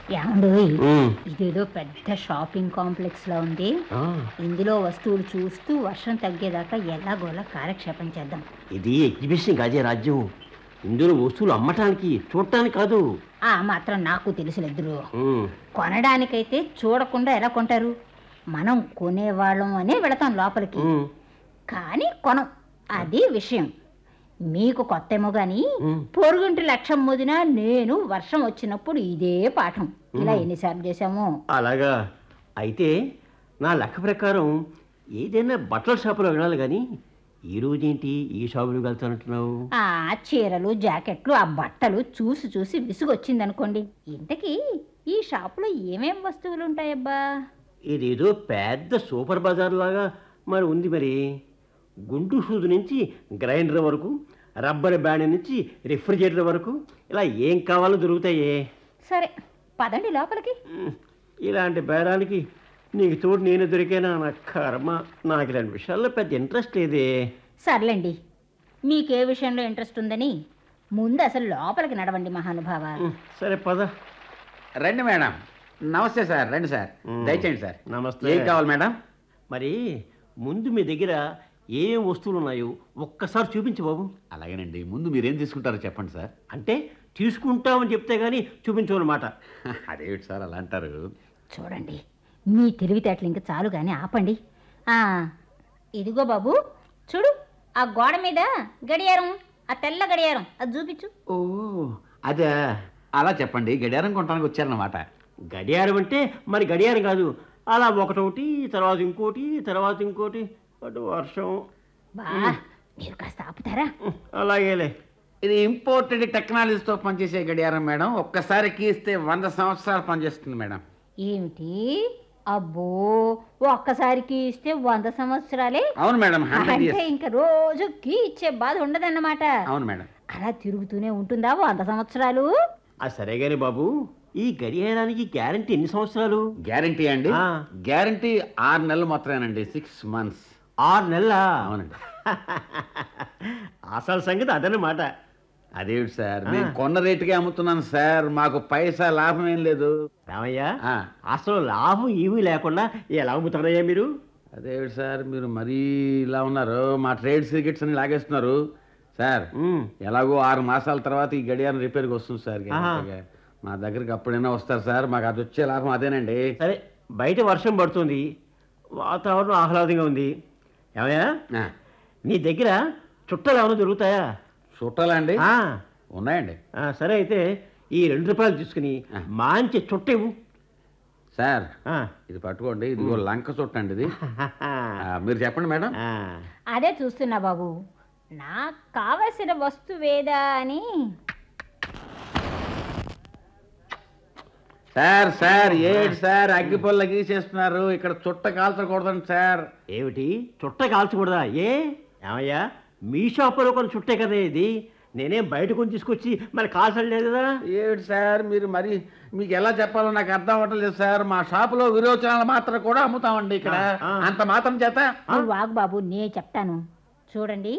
ఏమండు ఉమ్. ఇదేదో పెద్ద shopping complex లో ఉంది ఆ, ఇందులో వస్తువులు చూస్తూ వర్షం తగ్గేదాకా ఎలాగోలా కాలక్షేపం చేద్దాం ఇది ఎగ్జిబిషన్ కాదే రాజ్యం ఇందులో వస్తువులు అమ్మటానికి చూడటానికి కాదు ఆ మాత్రం నాకు తెలుసులెద్దురు ఉమ్, కొనడానికైతే చూడకుండా ఎలా కొంటారు మనం కొనేవాళ్ళం అనే వెళతాం లోపలికి ఉమ్, కానీ కొనం అది విషయం మీకు కొత్తేమో గాని ఉమ్. పొరుగుంటి లక్ష్యం ముదిన నేను వర్షం వచ్చినప్పుడు ఇదే పాఠం ఇలా ఎన్నిసార్లు చేశామో అలాగా అయితే నా లెక్క ప్రకారం ఏదైనా బట్టల షాపులో వెళ్ళాలి కానీ ఈ రోజేంటి ఈ షాపులో వెళ్తానంటున్నావు ఆ చీరలు జాకెట్లు ఆ బట్టలు చూసి చూసి విసుగొచ్చిందనుకోండి ఇంతకీ ఈ షాపులో ఏమేం వస్తువులు ఉంటాయబ్బా ఇదేదో పెద్ద సూపర్ బజార్ లాగా మరి ఉంది మరి గుండు సూదు నుంచి గ్రైండర్ వరకు రబ్బర్ బ్యాండ్ నుంచి రిఫ్రిజిరేటర్ వరకు ఇలా ఏం కావాలో దొరుకుతాయే సరే పదండి లోపలికి ఉమ్, ఇలాంటి బేరానికి నీకు తోడు నేను దొరికానా నా కర్మ నాకు ఇలాంటి విషయాల్లో పెద్ద ఇంట్రెస్ట్ లేదే సర్లేండి మీకే విషయంలో ఇంట్రెస్ట్ ఉందని ముందు అసలు లోపలికి నడవండి మహానుభావ ఉమ్, సరే పద రండి మేడం నమస్తే సార్ రండి సార్ మ్మ్. దయచేయండి సార్ నమస్తే. ఏం కావాలి మేడం మరి ముందు మీ దగ్గర ఏం వస్తువులు ఉన్నాయో ఒక్కసారి చూపించు బాబు అలాగేనండి ముందు మీరేం తీసుకుంటారో చెప్పండి సార్ అంటే తీసుకుంటామని చెప్తే కానీ చూపించమన్నమాట అదేమిటి సార్ అలా అంటారు చూడండి మీ తెలివితేటలు ఇంకా చాలు కానీ ఆపండి ఆ, ఇదిగో బాబు చూడు ఆ గోడ మీద గడియారం ఆ తెల్ల గడియారం అది చూపించు ఓ అదే అలా చెప్పండి గడియారం కొనడానికి వచ్చారన్నమాట గడియారం అంటే మరి గడియారం కాదు అలా ఒకటొకటి తర్వాత ఇంకోటి తర్వాత ఇంకోటి అటు వర్షం బా మీరు కాస్త ఆపుతారా ఉమ్, అలాగేలే ఇది ఇంపోర్టెడ్ టెక్నాలజీతో పనిచేసే గడియారం మేడం ఒక్కసారి కీస్తే వంద సంవత్సరాలు పనిచేస్తుంది మేడం ఏమిటి అబ్బో ఒక్కసారికి ఇస్తే వంద సంవత్సరాలే అవును మేడం హండ్రెడ్ అంటే ఇయర్స్ ఇంకా రోజు కీ ఇచ్చే బాధ ఉండదన్నమాట అవును మేడం అలా తిరుగుతూనే ఉంటుందా వంద సంవత్సరాలు ఆ సరే కానీ బాబు ఈ గడియారానికి గ్యారంటీ ఎన్ని సంవత్సరాలు గ్యారంటీ అండి ఆ. గ్యారంటీ ఆరు నెలలు మాత్రమేనండి సిక్స్ మంత్స్ ఆరు నెలల అవునండి అసలు సంగతి అదనమాట అదేమిటి సార్ ఆ. మేము కొన్న రేటుకే అమ్ముతున్నాను సార్ మాకు పైసా లాభం ఏం లేదు రామయ్య ఆ. అసలు లాభం ఏమీ లేకుండా ఎలా అమ్ముతారయ్యా మీరు అదేమిటి సార్ మీరు మరీ ఇలా ఉన్నారు మా ట్రేడ్ సీక్రెట్స్ అని లాగేస్తున్నారు సార్ ఉమ్, ఎలాగో ఆరు మాసాల తర్వాత ఈ గడియారం రిపేర్కి వస్తుంది సార్ ఆహా. గ్యారెంటీగా. మా దగ్గరికి అప్పుడైనా వస్తారు సార్ మాకు అది వచ్చే లాభం అదేనండి సరే బయట వర్షం పడుతుంది వాతావరణం ఆహ్లాదంగా ఉంది ఏమయ్యా ఆ, నీ దగ్గర చుట్టాలు ఏమైనా దొరుకుతాయా చుట్టాలండి ఆ, ఉన్నాయండి ఆ, సరే అయితే ఈ రెండు రూపాయలు తీసుకుని ఆ. మంచి చుట్ట ఇవ్వు సార్ ఆ. ఇది పట్టుకోండి ఇది లంక చుట్ట అండి ఇది ఆ, మీరు చెప్పండి మేడం ఆ, అదే చూస్తున్నా బాబు నాకు కావలసిన వస్తువేదా అని సార్ సార్ ఏంటి సార్ అగ్గిపొల్ల గీసేస్తున్నారు ఇక్కడ చుట్ట కాల్చకూడదండి సార్ ఏమిటి చుట్ట కాల్చకూడదా ఏ ఏమయ్యా మీ షాపులో కొన్ని చుట్టే కదా ఇది నేనేం బయట కొని తీసుకొచ్చి మరి కాల్చలేదు కదా ఏమిటి సార్ మీరు మరి మీకు ఎలా చెప్పాలో నాకు అర్థం అవ్వట్లేదు సార్ మా షాపులో విరోచనాలు మాత్రం కూడా అమ్ముతామండి ఇక్కడ ఆ, ఆ. అంత మాత్రం చేత నువ్వు వాగు బాబు నేను చెప్తాను చూడండి